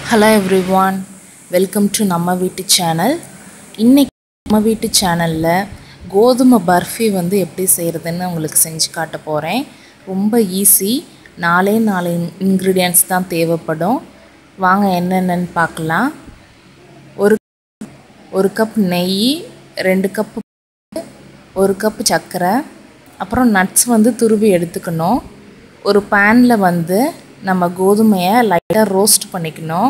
hello everyone welcome to நம்ம வீட்டு channel இன்றைக்கி நம்ம வீட்டு சேனலில் கோதுமை பர்ஃபி வந்து எப்படி செய்கிறதுன்னு உங்களுக்கு செஞ்சு காட்ட போகிறேன் ரொம்ப ஈஸி நாலே நாலு இன்க்ரீடியன்ட்ஸ் தான் தேவைப்படும் வாங்க என்னென்னு பார்க்கலாம் ஒரு ஒரு கப் நெய் ரெண்டு கப்பு ஒரு கப்பு சர்க்கரை அப்புறம் நட்ஸ் வந்து துருவி எடுத்துக்கணும் ஒரு பேனில் வந்து நம்ம கோதுமையை லைட்டாக ரோஸ்ட் பண்ணிக்கணும்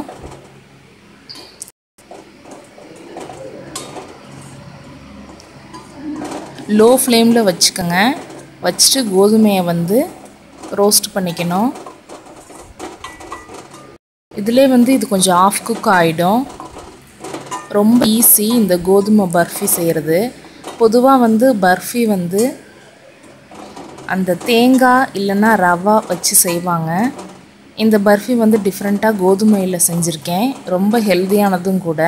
லோ ஃப்ளேமில் வச்சுக்கோங்க வச்சுட்டு கோதுமையை வந்து ரோஸ்ட் பண்ணிக்கணும் இதிலே வந்து இது கொஞ்சம் ஆஃப் குக் ஆகிடும் ரொம்ப ஈஸி இந்த கோதுமை பர்ஃபி செய்கிறது பொதுவாக வந்து பர்ஃபி வந்து அந்த தேங்காய் இல்லைன்னா ரவா வச்சு செய்வாங்க இந்த பர்ஃபி வந்து டிஃப்ரெண்ட்டாக கோதுமையில் செஞ்சுருக்கேன் ரொம்ப ஹெல்த்தியானதும் கூட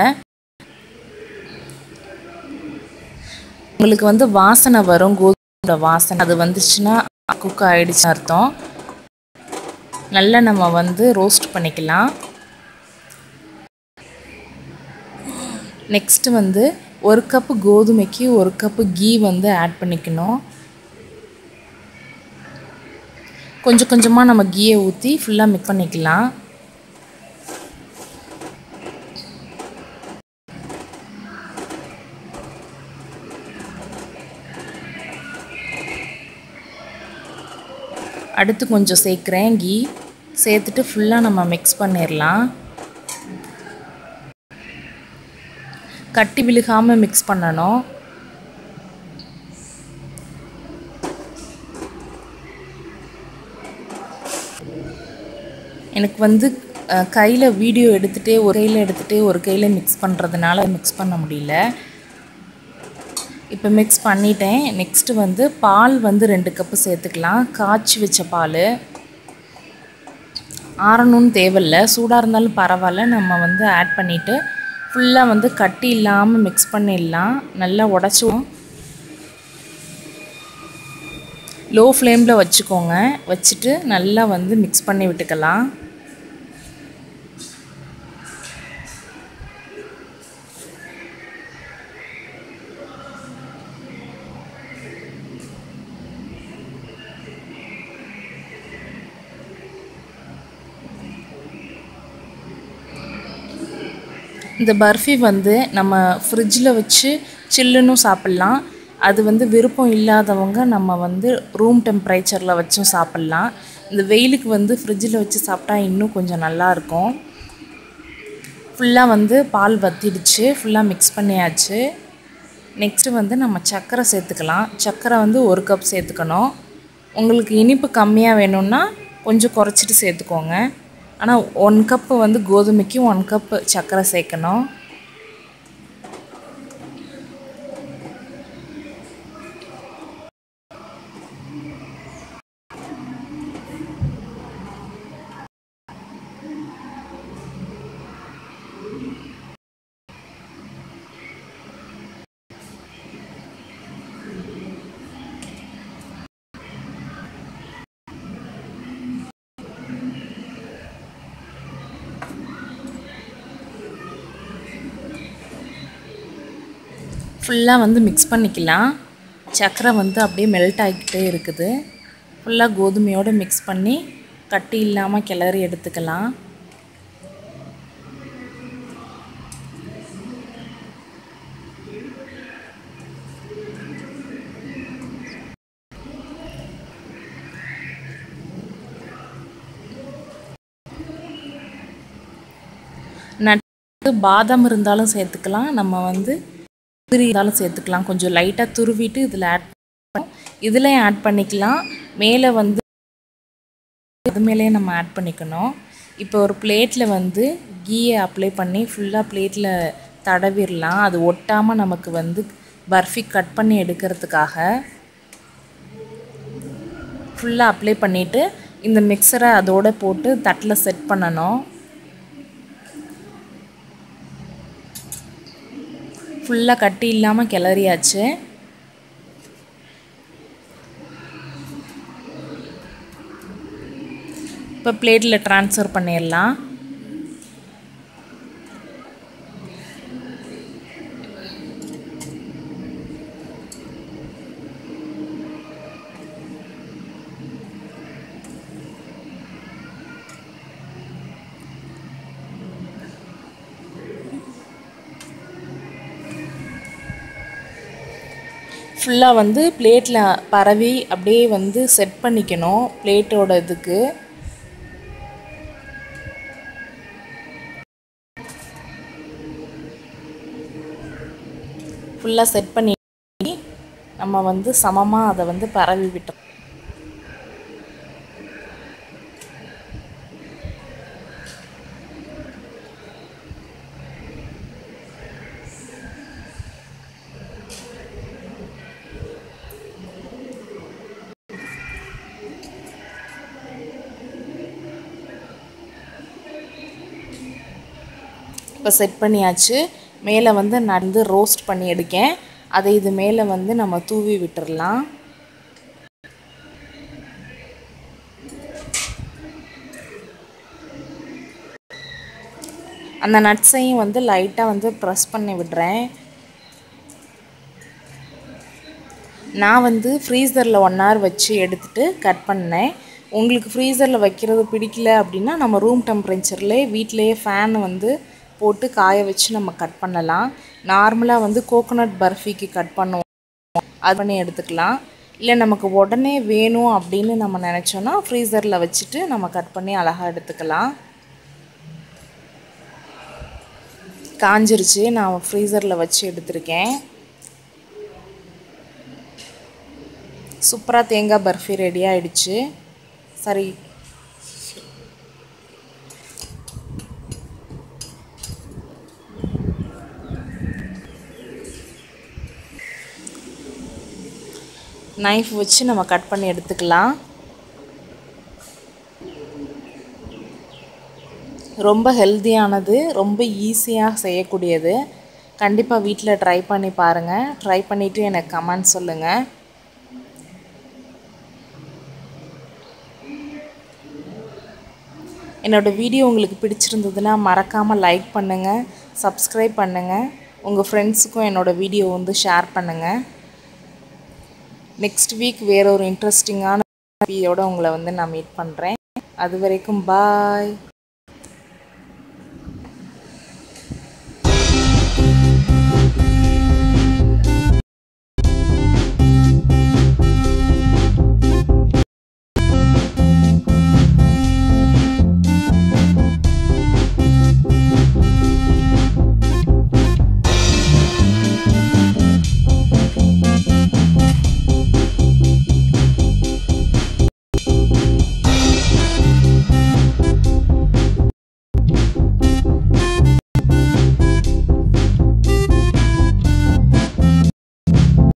உங்களுக்கு வந்து வாசனை வரும் கோதுமையோட வாசனை அது வந்துச்சுன்னா குக் ஆகிடுச்சு அர்த்தம் நல்லா நம்ம வந்து ரோஸ்ட் பண்ணிக்கலாம் நெக்ஸ்ட்டு வந்து ஒரு கப்பு கோதுமைக்கு ஒரு கப்பு கீ வந்து ஆட் பண்ணிக்கணும் கொஞ்சம் கொஞ்சமாக நம்ம கீயை ஊற்றி ஃபுல்லாக மிக்ஸ் பண்ணிக்கலாம் அடுத்து கொஞ்சம் சேர்க்குறேன் கீ சேர்த்துட்டு ஃபுல்லாக நம்ம மிக்ஸ் பண்ணிடலாம் கட்டி விழுகாமல் மிக்ஸ் பண்ணணும் எனக்கு வந்து கையில் வீடியோ எடுத்துகிட்டே ஒரு கையில் எடுத்துகிட்டே ஒரு கையில் மிக்ஸ் பண்ணுறதுனால மிக்ஸ் பண்ண முடியல இப்போ மிக்ஸ் பண்ணிட்டேன் நெக்ஸ்ட்டு வந்து பால் வந்து ரெண்டு கப்பு சேர்த்துக்கலாம் காய்ச்சி வச்ச பால் ஆறணும்னு தேவையில்ல சூடாக இருந்தாலும் பரவாயில்ல நம்ம வந்து ஆட் பண்ணிவிட்டு ஃபுல்லாக வந்து கட்டி இல்லாமல் மிக்ஸ் பண்ணிடலாம் நல்லா உடச்சுவோம் லோ ஃப்ளேமில் வச்சுக்கோங்க வச்சுட்டு நல்லா வந்து மிக்ஸ் பண்ணி விட்டுக்கலாம் இந்த பர்ஃபி வந்து நம்ம ஃப்ரிட்ஜில் வச்சு சில்லுன்னு சாப்பிட்லாம் அது வந்து விருப்பம் இல்லாதவங்க நம்ம வந்து ரூம் டெம்பரேச்சரில் வச்சும் சாப்பிட்லாம் இந்த வெயிலுக்கு வந்து ஃப்ரிட்ஜில் வச்சு சாப்பிட்டா இன்னும் கொஞ்சம் நல்லாயிருக்கும் ஃபுல்லாக வந்து பால் வத்திடுச்சு ஃபுல்லாக மிக்ஸ் பண்ணியாச்சு நெக்ஸ்ட்டு வந்து நம்ம சர்க்கரை சேர்த்துக்கலாம் சர்க்கரை வந்து ஒரு கப் சேர்த்துக்கணும் உங்களுக்கு இனிப்பு கம்மியாக வேணும்னா கொஞ்சம் குறைச்சிட்டு சேர்த்துக்கோங்க ஆனால் ஒன் கப்பு வந்து கோதுமைக்கு ஒன் கப்பு சர்க்கரை சேர்க்கணும் ஃபுல்லாக வந்து மிக்ஸ் பண்ணிக்கலாம் சர்க்கரை வந்து அப்படியே மெல்ட் ஆகிக்கிட்டே இருக்குது ஃபுல்லாக கோதுமையோடு மிக்ஸ் பண்ணி கட்டி இல்லாமல் கிளறி எடுத்துக்கலாம் நட்டு பாதாம் இருந்தாலும் சேர்த்துக்கலாம் நம்ம வந்து முந்திரி இருந்தாலும் சேர்த்துக்கலாம் கொஞ்சம் லைட்டாக துருவிட்டு இதில் ஆட் இதுலேயும் ஆட் பண்ணிக்கலாம் மேலே வந்து அது மேலேயே நம்ம ஆட் பண்ணிக்கணும் இப்போ ஒரு பிளேட்டில் வந்து கீயை அப்ளை பண்ணி ஃபுல்லாக பிளேட்டில் தடவிடலாம் அது ஒட்டாமல் நமக்கு வந்து பர்ஃபி கட் பண்ணி எடுக்கிறதுக்காக ஃபுல்லாக அப்ளை பண்ணிவிட்டு இந்த மிக்சரை அதோடு போட்டு தட்டில் செட் பண்ணணும் ஃபுல்லாக கட்டி இல்லாமல் கிளறியாச்சு இப்போ பிளேட்டில் ட்ரான்ஸ்ஃபர் பண்ணிடலாம் ஃபுல்லாக வந்து பிளேட்டில் பரவி அப்படியே வந்து செட் பண்ணிக்கணும் பிளேட்டோட இதுக்கு ஃபுல்லாக செட் பண்ணி நம்ம வந்து சமமாக அதை வந்து பரவி விட்டோம் இப்போ செட் பண்ணியாச்சு மேலே வந்து நான் வந்து ரோஸ்ட் பண்ணி எடுக்கேன் அதை இது மேலே வந்து நம்ம தூவி விட்டுறலாம் அந்த நட்ஸையும் வந்து லைட்டாக வந்து ப்ரெஸ் பண்ணி விடுறேன் நான் வந்து ஃப்ரீசரில் ஒன் ஹவர் வச்சு எடுத்துகிட்டு கட் பண்ணேன் உங்களுக்கு ஃப்ரீசரில் வைக்கிறது பிடிக்கல அப்படின்னா நம்ம ரூம் டெம்பரேச்சர்லேயே வீட்டிலேயே ஃபேன் வந்து போட்டு காய வச்சு நம்ம கட் பண்ணலாம் நார்மலாக வந்து கோகோனட் பர்ஃபிக்கு கட் பண்ணுவோம் அது பண்ணி எடுத்துக்கலாம் இல்லை நமக்கு உடனே வேணும் அப்படின்னு நம்ம நினச்சோன்னா ஃப்ரீசரில் வச்சுட்டு நம்ம கட் பண்ணி அழகாக எடுத்துக்கலாம் காஞ்சிருச்சு நான் ஃப்ரீசரில் வச்சு எடுத்திருக்கேன் சூப்பராக தேங்காய் பர்ஃபி ரெடி ஆயிடுச்சு சரி நைஃப் வச்சு நம்ம கட் பண்ணி எடுத்துக்கலாம் ரொம்ப ஹெல்த்தியானது ரொம்ப ஈஸியாக செய்யக்கூடியது கண்டிப்பாக வீட்டில் ட்ரை பண்ணி பாருங்கள் ட்ரை பண்ணிவிட்டு எனக்கு கமெண்ட் சொல்லுங்கள் என்னோடய வீடியோ உங்களுக்கு பிடிச்சிருந்ததுன்னா மறக்காமல் லைக் பண்ணுங்கள் சப்ஸ்கிரைப் பண்ணுங்கள் உங்கள் ஃப்ரெண்ட்ஸுக்கும் என்னோடய வீடியோ வந்து ஷேர் பண்ணுங்கள் நெக்ஸ்ட் வீக் வேற ஒரு இன்ட்ரெஸ்டிங்கான வீடியோட உங்களை வந்து நான் மீட் பண்ணுறேன் அது வரைக்கும் பாய்